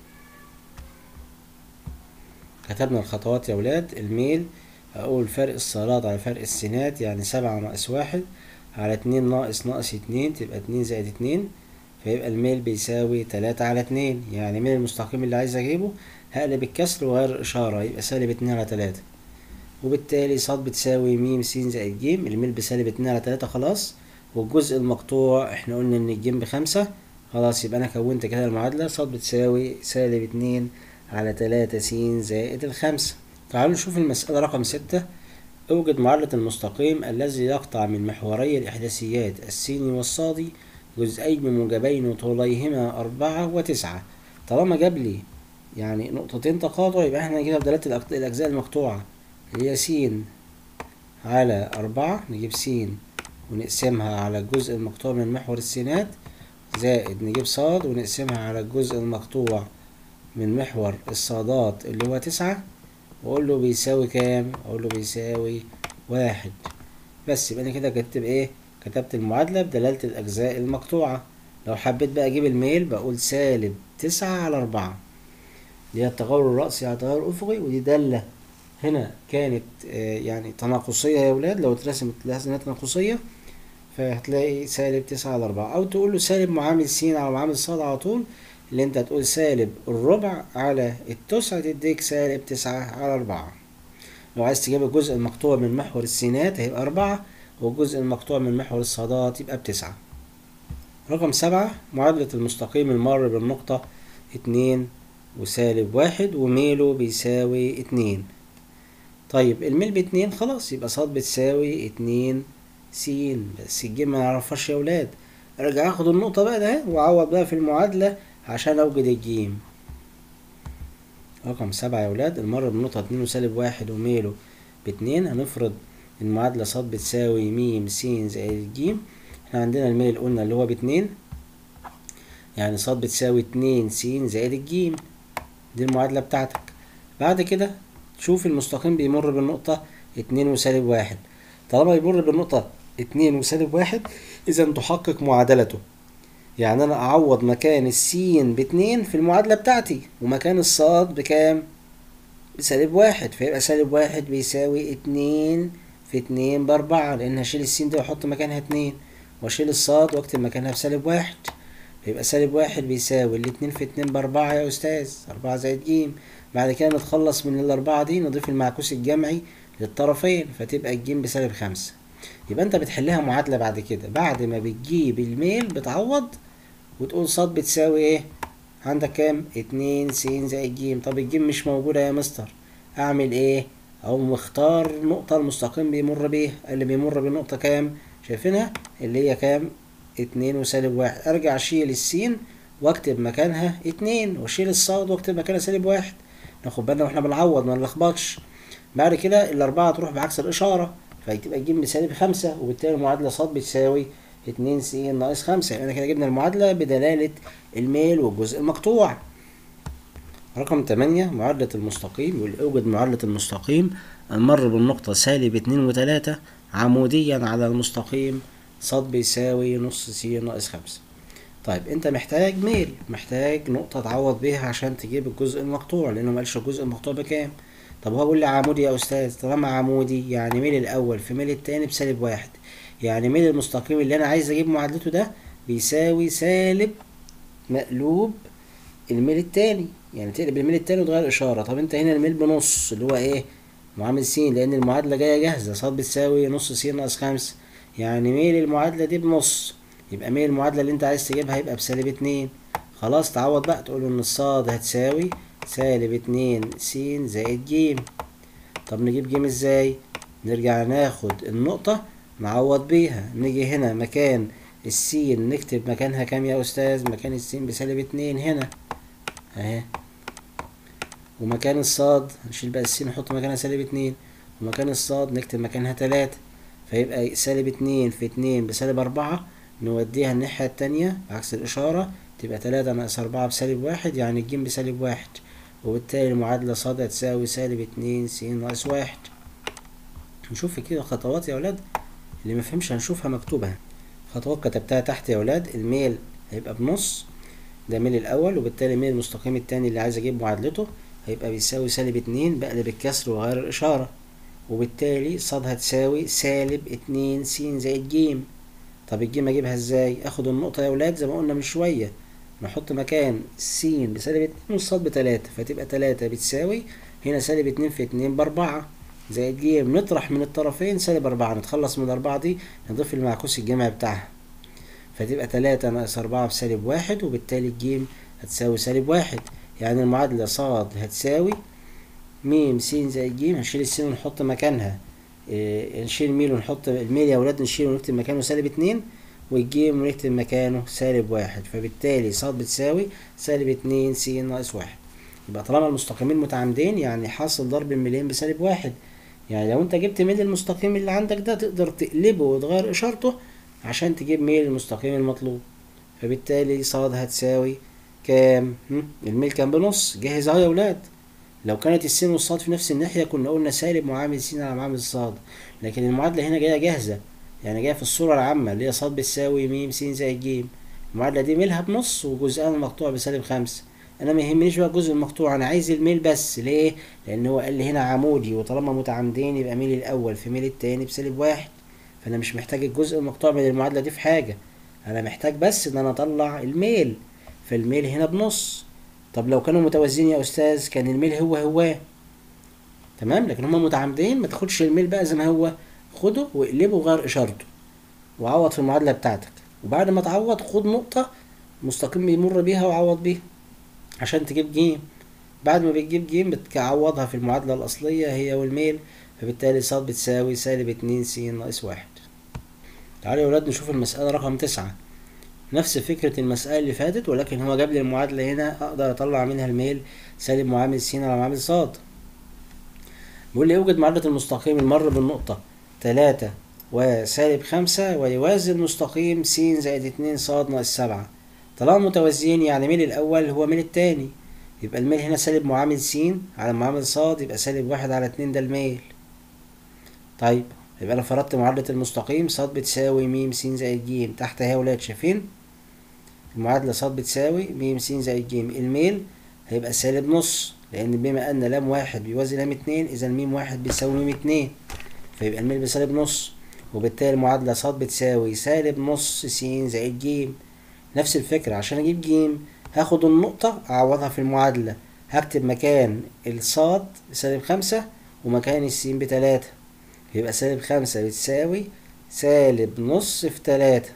كتبنا الخطوات يا ولاد الميل أقول فرق الصالات على فرق السينات يعني سبعة ناقص واحد على اتنين ناقص ناقص اتنين تبقى اتنين زائد اتنين فيبقى الميل بيساوي تلاتة على اتنين يعني ميل المستقيم اللي عايز اجيبه هقلب الكسر وغير الإشارة يبقى سالب اتنين على تلاتة وبالتالي ص بتساوي م س زائد ج الميل بسالب اتنين على تلاتة خلاص والجزء المقطوع احنا قلنا ان الجيم بخمسة خلاص يبقى انا كونت كده المعادلة ص بتساوي سالب اتنين على تلاتة س زائد الخمسة تعالوا نشوف المسألة رقم ستة اوجد معادلة المستقيم الذي يقطع من محوري الإحداثيات السيني والصادي جزئين موجبين طوليهما أربعة وتسعة طالما جاب لي يعني نقطتين تقاطع يبقى احنا نجيبها بدلالة الأك- الأجزاء المقطوعة اللي هي س على أربعة نجيب س ونقسمها على الجزء المقطوع من محور السينات زائد نجيب ص ونقسمها على الجزء المقطوع من محور الصادات اللي هو تسعة واقول له بيساوي كام اقول له بيساوي واحد بس يبقى انا كده كتبت ايه كتبت المعادلة بدلالة الأجزاء المقطوعة لو حبيت بقى أجيب الميل بقول سالب تسعة على أربعة دي هي التغير الرأسي على التغير الأفقي ودي دالة هنا كانت آه، يعني تناقصية يا ولاد لو اترسمت تلاحظ إنها تناقصية فهتلاقي سالب تسعة على أربعة أو تقول له سالب معامل س على معامل ص على طول اللي أنت هتقول سالب الربع على التسعة تديك سالب تسعة على أربعة لو عايز تجيب الجزء المقطوع من محور السينات هيبقى أربعة والجزء المقطوع من محور الصادات يبقى بتسعة رقم سبعة معادلة المستقيم المر بالنقطة اتنين وسالب واحد وميله بيساوي اتنين طيب الميل باتنين خلاص يبقى ص بتساوي اتنين س بس الجيم ما نعرفهاش يا ولاد ارجع اخد النقطة بقى ده واعوض بقى في المعادلة عشان اوجد الجيم رقم سبعة يا ولاد المر بالنقطة اتنين وسالب واحد وميله باتنين هنفرض المعادلة ص بتساوي م س زائد ج احنا عندنا الميل قلنا اللي هو باتنين يعني ص بتساوي اتنين س زائد الجيم دي المعادلة بتاعتك بعد كده تشوف المستقيم بيمر بالنقطة اتنين وسالب واحد طالما بيمر بالنقطة اتنين وسالب واحد إذا تحقق معادلته يعني أنا أعوض مكان السين باتنين في المعادلة بتاعتي ومكان الصاد بكام؟ بسالب واحد فيبقى سالب واحد بيساوي اتنين في اتنين بأربعة لأن هشيل السين دي وأحط مكانها اتنين وأشيل الصاد وأكتب مكانها بسالب واحد يبقى سالب واحد بيساوي الاتنين في اتنين بأربعة يا أستاذ أربعة زائد جيم بعد كده نتخلص من الأربعة دي نضيف المعكوس الجمعي للطرفين فتبقى الجيم بسالب خمسة يبقى أنت بتحلها معادلة بعد كده بعد ما بتجيب الميل بتعوض وتقول ص بتساوي إيه عندك كام اتنين س زائد ج طب الجيم مش موجودة يا مستر أعمل إيه أو مختار نقطة المستقيم بيمر بيها اللي بيمر بنقطة كام شايفينها اللي هي كام اتنين وسالب واحد ارجع اشيل السين واكتب مكانها اتنين واشيل الصاد واكتب مكانها سالب واحد ناخد بالنا واحنا بنعوض ما نلخبطش بعد كده الاربعة تروح بعكس الاشارة فهتبقى الجيم بسالب خمسة وبالتالي المعادلة ص بتساوي اتنين س ناقص خمسة يعني كده جبنا المعادلة بدلالة الميل والجزء المقطوع رقم تمانية معادلة المستقيم يقول اوجد معادلة المستقيم المر بالنقطة سالب اتنين وتلاتة عموديا على المستقيم ص بيساوي نص س ناقص خمسة طيب انت محتاج ميل محتاج نقطة تعوض بيها عشان تجيب الجزء المقطوع لانه مقالش الجزء المقطوع بكام طب هو بيقول لي عمودي يا استاذ طالما عمودي يعني ميل الاول في ميل التاني بسالب واحد يعني ميل المستقيم اللي انا عايز اجيب معادلته ده بيساوي سالب مقلوب الميل التاني يعني تقلب الميل التاني وتغير اشاره طب انت هنا الميل بنص اللي هو ايه معامل س لان المعادله جايه جاهزه ص بتساوي نص س ناقص خمسة يعني ميل المعادله دي بنص يبقى ميل المعادله اللي انت عايز تجيبها هيبقى بسالب اتنين خلاص تعوض بقى تقول ان الصاد هتساوي سالب اتنين س زائد ج طب نجيب ج ازاي نرجع ناخد النقطه نعوض بيها نيجي هنا مكان السين نكتب مكانها كام يا أستاذ مكان السين بسالب اتنين هنا اهي ومكان الصاد نشيل بقى السين نحط مكانها سالب اتنين ومكان الصاد نكتب مكانها تلاتة فيبقى سالب اتنين في اتنين بسالب أربعة نوديها الناحية التانية بعكس الإشارة تبقى تلاتة ناقص أربعة بسالب واحد يعني الجيم بسالب واحد وبالتالي المعادلة صاد هتساوي سالب اتنين س ناقص واحد نشوف كده خطوات يا ولاد اللي مفهمش هنشوفها مكتوبة خطوات كتبتها تحت يا ولاد الميل هيبقى بنص ده ميل الأول وبالتالي ميل المستقيم التاني اللي عايز أجيب معادلته هيبقى بيساوي سالب اتنين بقلب الكسر وغير الإشارة وبالتالي صاد هتساوي سالب اتنين س زائد ج طب الجيم اجيبها ازاي اخد النقطة يا ولاد زي ما قلنا من شوية نحط مكان س بسالب اتنين والصاد بتلاتة فتبقى تلاتة بتساوي هنا سالب اتنين في اتنين بأربعة زائد ج نطرح من الطرفين سالب أربعة نتخلص من الأربعة دي نضيف المعكوس الجمعي بتاعها فتبقى تلاتة ناقص أربعة بسالب واحد وبالتالي الجيم هتساوي سالب واحد يعني المعادلة صاد هتساوي ميم س زائد ج هنشيل السين ونحط مكانها إيه نشيل ميل ونحط الميل يا ولاد نشيل ونكتب مكانه سالب اتنين والجيم ونكتب مكانه سالب واحد فبالتالي ص بتساوي سالب اتنين س ناقص واحد يبقى طالما المستقيمين متعامدين يعني حاصل ضرب الميلين بسالب واحد يعني لو انت جبت ميل المستقيم اللي عندك ده تقدر تقلبه وتغير اشارته عشان تجيب ميل المستقيم المطلوب فبالتالي ص هتساوي كام الميل كان بنص جاهز اهو يا ولاد لو كانت السين والصاد في نفس الناحية كنا قلنا سالب معامل س على معامل صاد لكن المعادلة هنا جاية جاهزة يعني جاية في الصورة العامة اللي هي ص بتساوي م س زائد ج المعادلة دي ميلها بنص وجزءها المقطوع بسالب خمسة أنا ما يهمنيش بقى الجزء المقطوع أنا عايز الميل بس ليه؟ لأن هو قال لي هنا عمودي وطالما متعامدين يبقى ميل الأول في ميل التاني بسالب واحد فأنا مش محتاج الجزء المقطوع من المعادلة دي في حاجة أنا محتاج بس إن أنا أطلع الميل فالميل هنا بنص طب لو كانوا متوازيين يا استاذ كان الميل هو هو تمام لكن هما متعامدين ما تاخدش الميل بقى زي ما هو خده واقلبه وغير اشارته وعوض في المعادله بتاعتك وبعد ما تعوض خد نقطه مستقيم بيمر بيها وعوض بيها عشان تجيب جيم بعد ما بتجيب جيم بتعوضها في المعادله الاصليه هي والميل فبالتالي ص بتساوي سالب اتنين س ناقص واحد تعالوا يا ولاد نشوف المسألة رقم تسعة نفس فكرة المسألة اللي فاتت ولكن هو جاب لي المعادلة هنا أقدر أطلع منها الميل سالب معامل س على معامل ص بيقول لي يوجد معادلة المستقيم المر بالنقطة تلاتة وسالب خمسة ويوازي المستقيم س زائد اتنين ص ناقص سبعة طالما متوازيين يعني ميل الأول هو ميل التاني يبقى الميل هنا سالب معامل س على معامل ص يبقى سالب واحد على اتنين ده الميل طيب يبقى أنا فرضت معادلة المستقيم ص بتساوي م س زائد ج تحت اهي يا ولاد شايفين المعادلة ص بتساوي م س زائد ج الميل هيبقى سالب نص لأن بما أن لام واحد بيوازي لام اتنين إذا ميم واحد بيساوي ميم اتنين فيبقى الميل بسالب نص وبالتالي المعادلة ص بتساوي سالب نص س زائد ج نفس الفكرة عشان أجيب ج هاخد النقطة أعوضها في المعادلة هكتب مكان الصاد بسالب خمسة ومكان السين بتلاتة يبقى سالب خمسة بتساوي سالب نص في تلاتة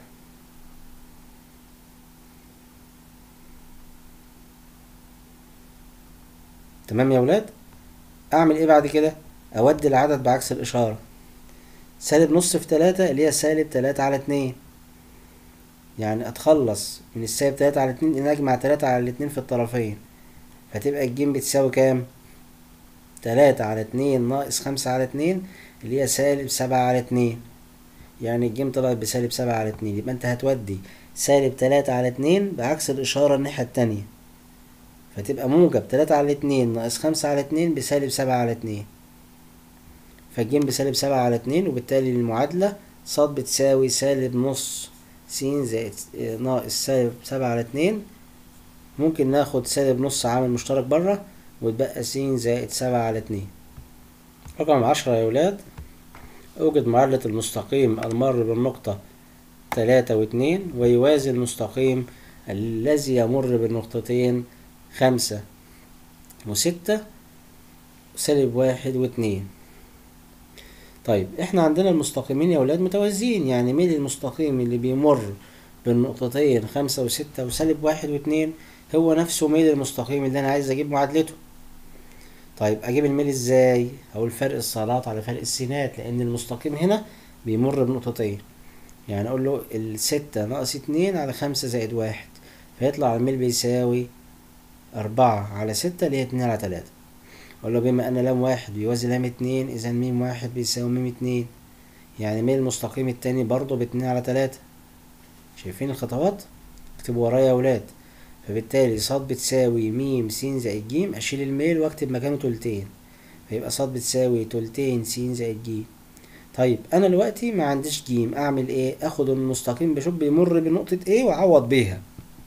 تمام يا ولاد اعمل ايه بعد كده اودي العدد بعكس الاشارة سالب نص في تلاتة اللي هي سالب تلاتة على اتنين يعني اتخلص من السالب تلاتة على اتنين ان اجمع تلاتة على الاتنين في الطرفين فتبقى الجيم بتساوي كام تلاتة على اتنين ناقص خمسة على اتنين اللي هي سالب سبعة على اتنين يعني الجيم طلعت بسالب سبعة على اتنين يبقى انت هتودي سالب تلاتة على اتنين بعكس الإشارة الناحية التانية فتبقى موجب تلاتة على اتنين ناقص خمسة على اتنين بسالب سبعة على اتنين فالجيم بسالب سبعة على اتنين وبالتالي المعادلة ص بتساوي سالب نص س زائد ناقص سالب سبعة على اتنين ممكن ناخد سالب نص عامل مشترك بره وتبقى س زائد سبعة على اتنين رقم عشرة يا ولاد أوجد معادلة المستقيم المر بالنقطة تلاتة واتنين ويوازي المستقيم الذي يمر بالنقطتين خمسة وستة سالب واحد واتنين طيب احنا عندنا المستقيمين يا ولاد متوازيين يعني ميل المستقيم اللي بيمر بالنقطتين خمسة وستة وسالب واحد واتنين هو نفسه ميل المستقيم اللي انا عايز اجيب معادلته طيب اجيب الميل ازاي اقول فرق الصادات على فرق السينات لان المستقيم هنا بيمر بنقطتين يعني اقول له الستة ناقص اتنين على خمسة زائد واحد فيطلع الميل بيساوي أربعة على ستة اللي هي اتنين على تلاتة اقول له بما ان لام واحد بيوازي لام اتنين اذا ميم واحد بيساوي ميم اتنين يعني ميل المستقيم التاني برضه باتنين على تلاتة شايفين الخطوات اكتبوا ورايا يا ولاد فبالتالي ص بتساوي م س زائد ج اشيل الميل واكتب مكانه تلتين فيبقى ص بتساوي تلتين س زائد ج طيب انا دلوقتي ما عنديش ج اعمل ايه اخد المستقيم بشوف بيمر بنقطة ايه واعوض بيها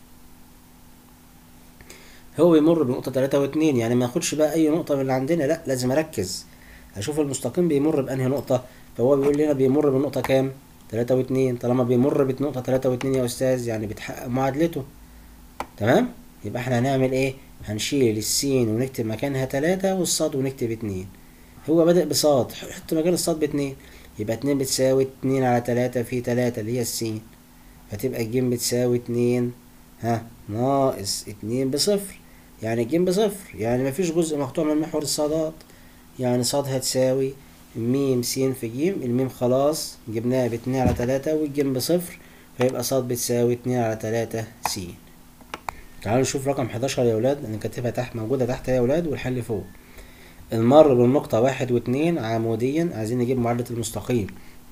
هو بيمر بنقطة تلاتة واتنين يعني ما اخدش بقى اي نقطة من اللي عندنا لا لازم اركز اشوف المستقيم بيمر بانهي نقطة فهو بيقول لنا بيمر بنقطة كام تلاتة واتنين طالما بيمر بنقطة تلاتة واتنين يا استاذ يعني بتحقق معادلته تمام يبقى احنا هنعمل ايه هنشيل السين ونكتب مكانها تلاتة والصاد ونكتب اتنين هو بدأ بصاد حط مكان الصاد باتنين يبقى اتنين بتساوي اتنين على تلاتة في تلاتة اللي هي السين فتبقى الجيم بتساوي اتنين ها ناقص اتنين بصفر يعني الجيم بصفر يعني مفيش جزء مقطوع من محور الصادات يعني صاد هتساوي ميم س في ج الميم خلاص جبناها باتنين على تلاتة والجيم بصفر فيبقى صاد بتساوي اتنين على تلاتة س تعالوا نشوف رقم حداشر يا ولاد انا كاتبها تحت موجودة تحت يا ولاد والحل فوق المر بالنقطة واحد واتنين عموديا عايزين نجيب معادلة المستقيم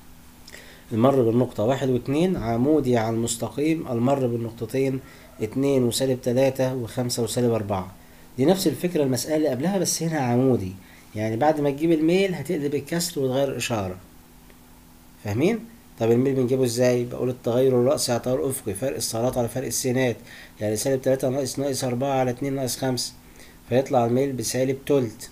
المر بالنقطة واحد واتنين عمودي على المستقيم المر بالنقطتين اتنين وسالب تلاتة وخمسة وسالب أربعة دي نفس الفكرة المسألة اللي قبلها بس هنا عمودي يعني بعد ما تجيب الميل هتقلب الكسر وتغير الإشارة فاهمين؟ طب الميل بنجيبه ازاي؟ بقول التغير الرأسي على التغير الأفقي فرق الصالات على فرق السينات يعني سالب تلاتة ناقص ناقص أربعة على اتنين ناقص خمسة فيطلع الميل بسالب تلت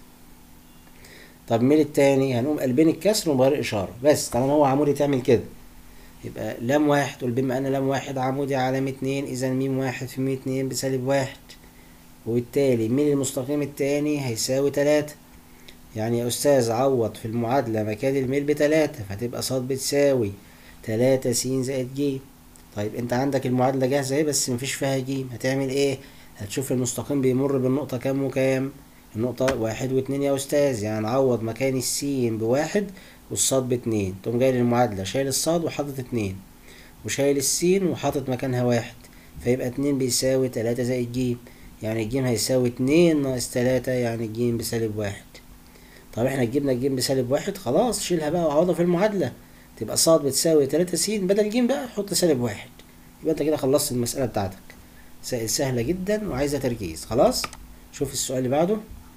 طب الميل التاني هنقوم قلبين الكسر ونغير الإشارة بس طالما هو عمودي تعمل كده يبقى لام واحد قول بما أن لام واحد عمودي على ميم اتنين إذا ميم واحد في ميم اتنين بسالب واحد وبالتالي ميل المستقيم التاني هيساوي تلاتة يعني يا أستاذ عوض في المعادلة مكان الميل بتلاتة فتبقى ص بتساوي تلاتة س زائد ج طيب انت عندك المعادلة جاهزة اهي بس مفيش فيها ج هتعمل ايه؟ هتشوف المستقيم بيمر بالنقطة كام وكام؟ النقطة واحد واتنين يا أستاذ يعني عوض مكان السين بواحد والصاد باتنين تقوم جاي للمعادلة شايل الصاد وحاطط اتنين وشايل السين وحاطط مكانها واحد فيبقى اتنين بيساوي تلاتة زائد ج يعني الجيم هيساوي اتنين ناقص تلاتة يعني الجيم بسالب واحد طب احنا جبنا الجيم بسالب واحد خلاص شيلها بقى وعوضها في المعادلة تبقى ص بتساوي تلاتة س بدل ج بقى حط سالب واحد يبقى انت كده خلصت المسألة بتاعتك مسائل سهلة جدا وعايزة تركيز خلاص شوف السؤال اللي بعده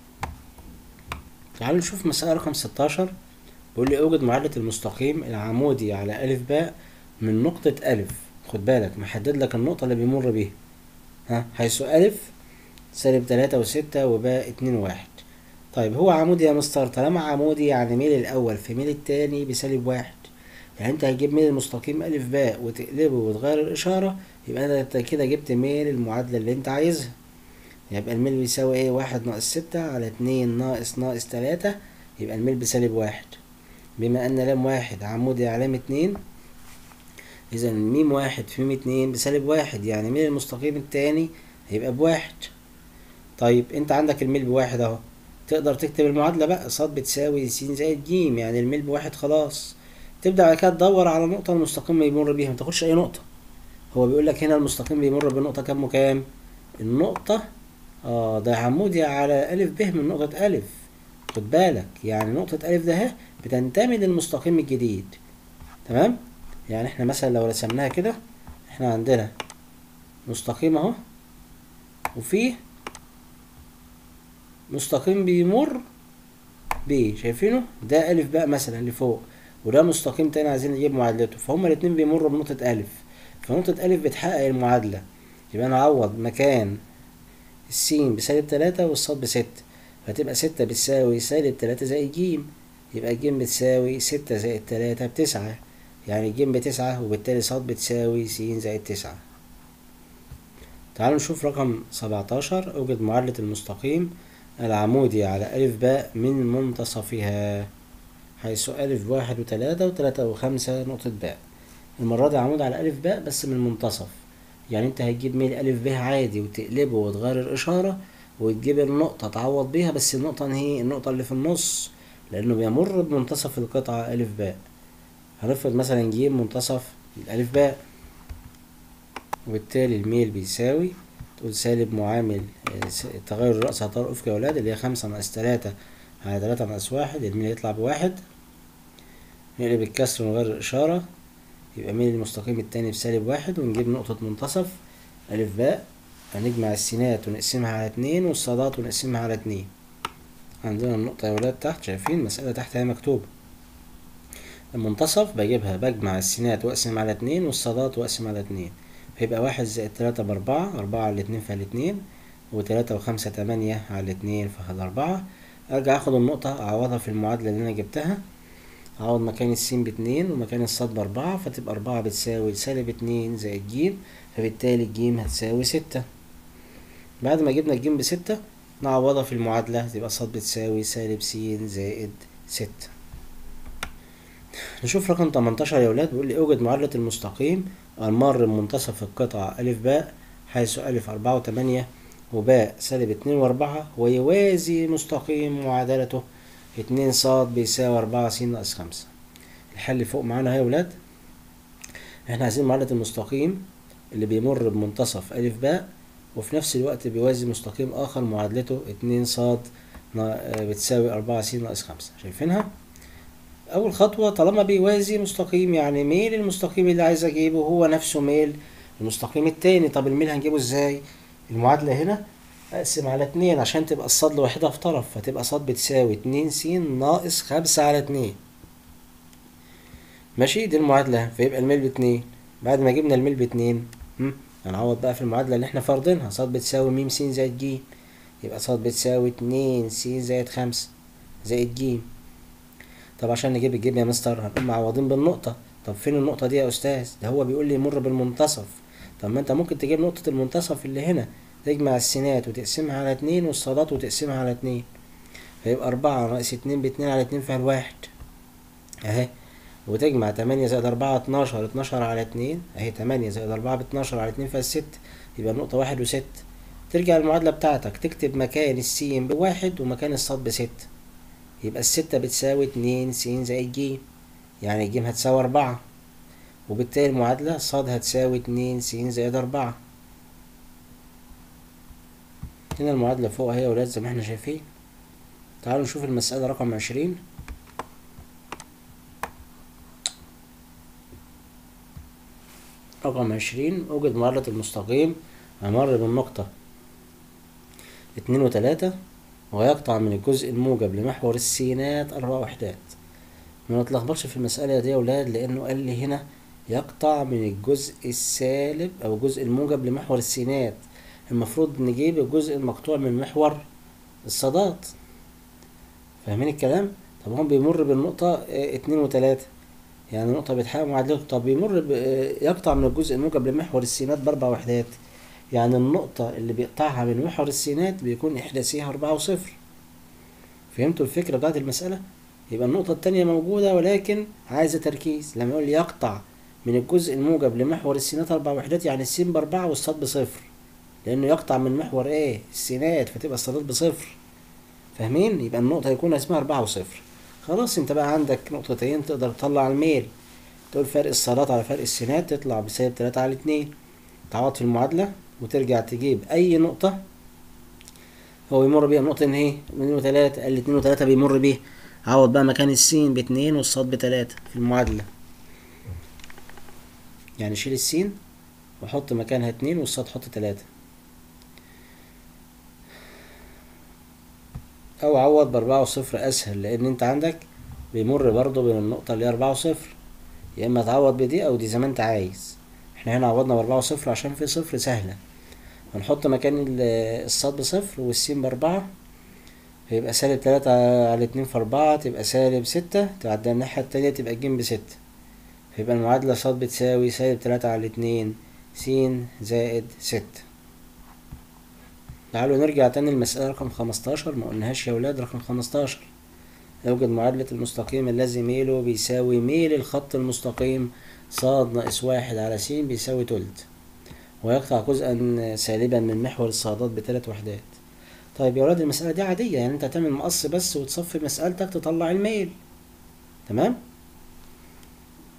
تعالوا نشوف مسألة رقم ستاشر بيقول لي اوجد معادلة المستقيم العمودي على ألف باء من نقطة ألف خد بالك محدد لك النقطة اللي بيمر بيها ها حيث ألف سالب تلاتة وستة وباء اتنين واحد طيب هو عمودي يا مستر طالما عمودي يعني ميل الأول في ميل التاني بسالب واحد يعني انت هتجيب ميل المستقيم ألف باء وتقلبه وتغير الإشارة يبقى انت كده جبت ميل المعادلة اللي انت عايزها يبقى الميل بيساوي ايه واحد ناقص ستة على اتنين ناقص ناقص تلاتة يبقى الميل بسالب واحد بما ان لام واحد عمودي على لام اتنين اذا ميم واحد في ميم اتنين بسالب واحد يعني ميل المستقيم التاني هيبقى بواحد طيب انت عندك الميل بواحد اهو تقدر تكتب المعادلة بقى ص بتساوي س زائد ج يعني الميل بواحد خلاص تبدأ بعد كده تدور على نقطة المستقيم بيمر بيها متاخدش أي نقطة هو بيقول لك هنا المستقيم بيمر بنقطة كام وكام النقطة اه ده عمودي على ألف ب من نقطة ألف خد بالك يعني نقطة ألف ده اهي بتنتمي للمستقيم الجديد تمام يعني احنا مثلا لو رسمناها كده احنا عندنا مستقيم اهو وفيه مستقيم بيمر ب شايفينه ده ألف بقى مثلا اللي فوق وده مستقيم تاني عايزين نجيب معادلته فهما الاتنين بيمروا بنقطة ألف فنقطة ألف بتحقق المعادلة يبقى أنا أعوض مكان السين بسالب تلاتة والصاد بستة فتبقى ستة بتساوي سالب تلاتة زائد ج يبقى ج بتساوي ستة زائد تلاتة بتسعة يعني ج بتسعة وبالتالي صاد بتساوي س زائد تسعة تعالوا نشوف رقم سبعتاشر أوجد معادلة المستقيم العمودي على ألف باء من منتصفها حيث ألف واحد وتلاتة وتلاتة وخمسة نقطة باء المرة دي عمود على ألف باء بس من المنتصف يعني انت هتجيب ميل ألف ب عادي وتقلبه وتغير الإشارة وتجيب النقطة تعوض بيها بس النقطة هي النقطة اللي في النص لأنه بيمر بمنتصف القطعة ألف باء هنفرض مثلا ج منتصف الألف باء وبالتالي الميل بيساوي تقول سالب معامل آه، س- تغير الرأس على الطار الأفقي يا ولاد اللي هي خمسة ناقص تلاتة على تلاتة ناقص واحد الميل يطلع بواحد نقلب الكسر ونغير الإشارة يبقى ميل المستقيم التاني بسالب واحد ونجيب نقطة منتصف ألف باء هنجمع السينات ونقسمها على اتنين والصادات ونقسمها على اتنين عندنا النقطة يا ولاد تحت شايفين المسألة تحت هي مكتوبة المنتصف بجيبها بجمع السينات واقسم على اتنين والصادات واقسم على اتنين فيبقى واحد زائد تلاتة بأربعة أربعة على الاتنين فالاتنين وتلاتة وخمسة تمانية على الاتنين فالأربعة أرجع أخد النقطة أعوضها في المعادلة اللي أنا جبتها أعوض مكان السين باتنين ومكان الصاد بأربعة فتبقى أربعة بتساوي سالب اتنين زائد جيم فبالتالي الجيم هتساوي ستة بعد ما جبنا الجيم بستة نعوضها في المعادلة تبقى صاد بتساوي سالب س زائد ستة نشوف رقم 18 يا ولاد بيقول لي اوجد معادلة المستقيم المر بمنتصف القطعة ألف باء حيث ألف أربعة وتمانية وباء سالب اتنين وأربعة ويوازي مستقيم معادلته اتنين صاد بيساوي أربعة س ناقص خمسة الحل فوق معانا اهي يا ولاد احنا عايزين معادلة المستقيم اللي بيمر بمنتصف ألف باء وفي نفس الوقت بيوازي مستقيم آخر معادلته اتنين صاد نا- بتساوي أربعة س ناقص خمسة شايفينها؟ أول خطوة طالما بيوازي مستقيم يعني ميل المستقيم اللي عايز أجيبه هو نفسه ميل المستقيم التاني طب الميل هنجيبه ازاي؟ المعادلة هنا أقسم على اتنين عشان تبقى الصاد لوحدها في طرف فتبقى صاد بتساوي اتنين س ناقص خمسة على اتنين ماشي دي المعادلة فيبقى الميل باتنين بعد ما جبنا الميل باتنين هم، هنعوض بقى في المعادلة اللي احنا فارضينها صاد بتساوي م س زائد ج يبقى صاد بتساوي اتنين س زائد خمسة زائد ج طب عشان نجيب الجيم يا مستر هنقوم معوضين بالنقطة طب فين النقطة دي يا أستاذ ده هو بيقول لي يمر بالمنتصف طب ما انت ممكن تجيب نقطة المنتصف اللي هنا تجمع السينات وتقسمها على اتنين والصادات وتقسمها على اتنين فيبقى أربعة ناقص اتنين باتنين على اتنين فيها الواحد أهي وتجمع تمانية زائد أربعة اتناشر اتناشر على اتنين أهي تمانية زائد أربعة باتناشر على اتنين فيها الست يبقى النقطة واحد وست ترجع المعادلة بتاعتك تكتب مكان السين بواحد ومكان الصاد بست يبقى الستة بتساوي اتنين س زائد ج يعني الج هتساوي أربعة وبالتالي المعادلة صاد هتساوي اتنين س زائد أربعة هنا المعادلة فوق اهي يا ولاد زي ما احنا شايفين تعالوا نشوف المسألة رقم عشرين رقم عشرين أوجد معادلة المستقيم أمر بالنقطة اتنين وتلاتة ويقطع من الجزء الموجب لمحور السينات أربع وحدات ما نتلخبطش في المسألة دي يا ولاد لأنه قال لي هنا يقطع من الجزء السالب أو الجزء الموجب لمحور السينات المفروض نجيب الجزء المقطوع من محور الصادات فاهمين الكلام؟ طب هو بيمر بالنقطة اه، اتنين وتلاتة يعني نقطة بتحقق معادلته طب بيمر ب- اه، يقطع من الجزء الموجب لمحور السينات بأربع وحدات يعني النقطة اللي بيقطعها من محور السينات بيكون إحداثيها أربعة وصفر فهمتوا الفكرة بتاعت المسألة؟ يبقى النقطة التانية موجودة ولكن عايزة تركيز لما يقول لي يقطع من الجزء الموجب لمحور السينات أربع وحدات يعني السين بأربعة والصاد بصفر لأنه يقطع من محور إيه؟ السينات فتبقى الصادات بصفر فاهمين؟ يبقى النقطة هيكون اسمها أربعة وصفر خلاص أنت بقى عندك نقطتين تقدر تطلع الميل تقول فرق الصادات على فرق السينات تطلع بسالب تلاتة على اتنين تعوض في المعادلة وترجع تجيب أي نقطة هو يمر بيها نقطة إن إيه؟ اتنين وتلاتة قال لي اتنين وتلاتة بيمر بيها عوض بقى مكان السين باتنين والصاد بتلاتة في المعادلة يعني شيل السين وحط مكانها اتنين والصاد حط تلاتة أو عوض بأربعة وصفر أسهل لأن أنت عندك بيمر برضه بين النقطة اللي هي أربعة وصفر يا إما تعوض بدي أو دي زي ما أنت عايز احنا هنا عوضنا بأربعة وصفر عشان في صفر سهلة هنحط مكان ال- الصاد بصفر والسين بأربعة فيبقى سالب تلاتة على اتنين في أربعة تبقى سالب ستة تعدي الناحية التانية تبقى الجيم بستة فيبقى المعادلة صاد بتساوي سالب تلاتة على اتنين س زائد ستة تعالوا نرجع تاني للمسألة رقم خمستاشر ما قلناهاش يا ولاد رقم خمستاشر يوجد معادلة المستقيم الذي ميله بيساوي ميل الخط المستقيم صاد ناقص واحد على س بيساوي تلت ويقطع جزءا سالبا من محور الصادات بثلاث وحدات طيب يا ولاد المسألة دي عادية يعني انت هتعمل مقص بس وتصفي مسألتك تطلع الميل تمام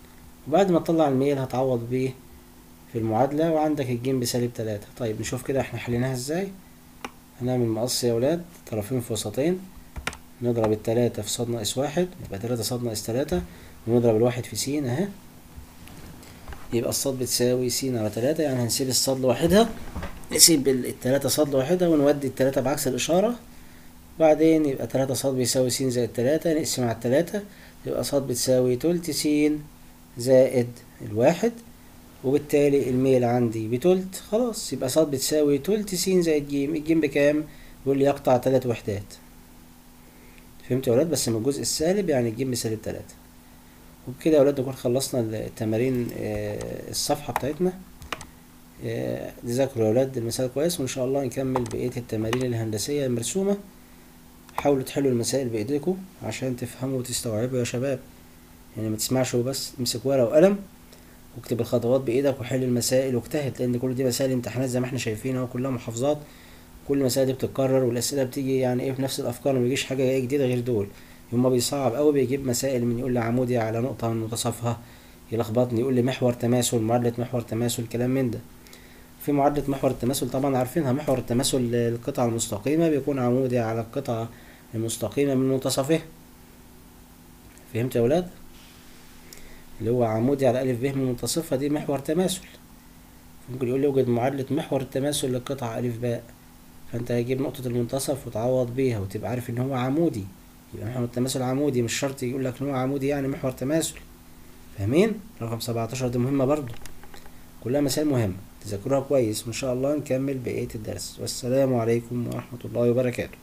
وبعد ما تطلع الميل هتعوض بيه في المعادلة وعندك الجيم بسالب تلاتة طيب نشوف كده احنا حليناها ازاي هنعمل مقص يا ولاد طرفين في وسطين نضرب التلاتة في صاد ناقص واحد يبقى تلاتة صاد ناقص تلاتة ونضرب الواحد في س اهي يبقى الصاد بتساوي س على تلاتة يعني هنسيب الصاد لوحدها نسيب ال- التلاتة صاد لوحدها ونودي التلاتة بعكس الإشارة بعدين يبقى تلاتة صاد بيساوي س زائد تلاتة نقسم على التلاتة يبقى صاد بتساوي تلت س زائد الواحد وبالتالي الميل عندي بتلت خلاص يبقى صاد بتساوي تلت س زائد ج الجيم بكام؟ بيقول لي يقطع تلات وحدات فهمت يا ولاد بس من الجزء السالب يعني الجيم بسالب تلاتة وبكده يا ولاد نكون خلصنا التمارين آه، الصفحة بتاعتنا آه، ذاكروا يا ولاد المسائل كويس وإن شاء الله نكمل بقية التمارين الهندسية المرسومة حاولوا تحلوا المسائل بإيديكم عشان تفهموا وتستوعبوا يا شباب يعني ما تسمعش وبس امسك ورقة وقلم واكتب الخطوات بإيدك وحل المسائل واجتهد لأن كل دي مسائل امتحانات زي ما احنا شايفين اهو كلها محافظات كل المسائل دي بتتكرر والأسئلة بتيجي يعني ايه في نفس الأفكار ما بيجيش حاجة ايه جديدة غير دول يوم ما بيصعب أوي بيجيب مسائل من يقول لي عمودي على نقطة من منتصفها يلخبطني يقول لي محور تماثل معادلة محور تماثل كلام من ده في معادلة محور التماثل طبعا عارفينها محور التماثل القطعة المستقيمة بيكون عمودي على القطعة المستقيمة من منتصفها فهمت يا ولاد اللي هو عمودي على ألف ب من منتصفها دي محور تماثل ممكن يقول لي اوجد معادلة محور التماثل للقطعة ألف باء فأنت هتجيب نقطة المنتصف وتعوض بيها وتبقى عارف إن هو عمودي يبقى محور التماثل عمودي مش شرط يقول لك إن هو عمودي يعني محور تماثل فاهمين؟ رقم 17 دي مهمة برضو كلها مسائل مهمة تذاكروها كويس وإن شاء الله نكمل بقية الدرس والسلام عليكم ورحمة الله وبركاته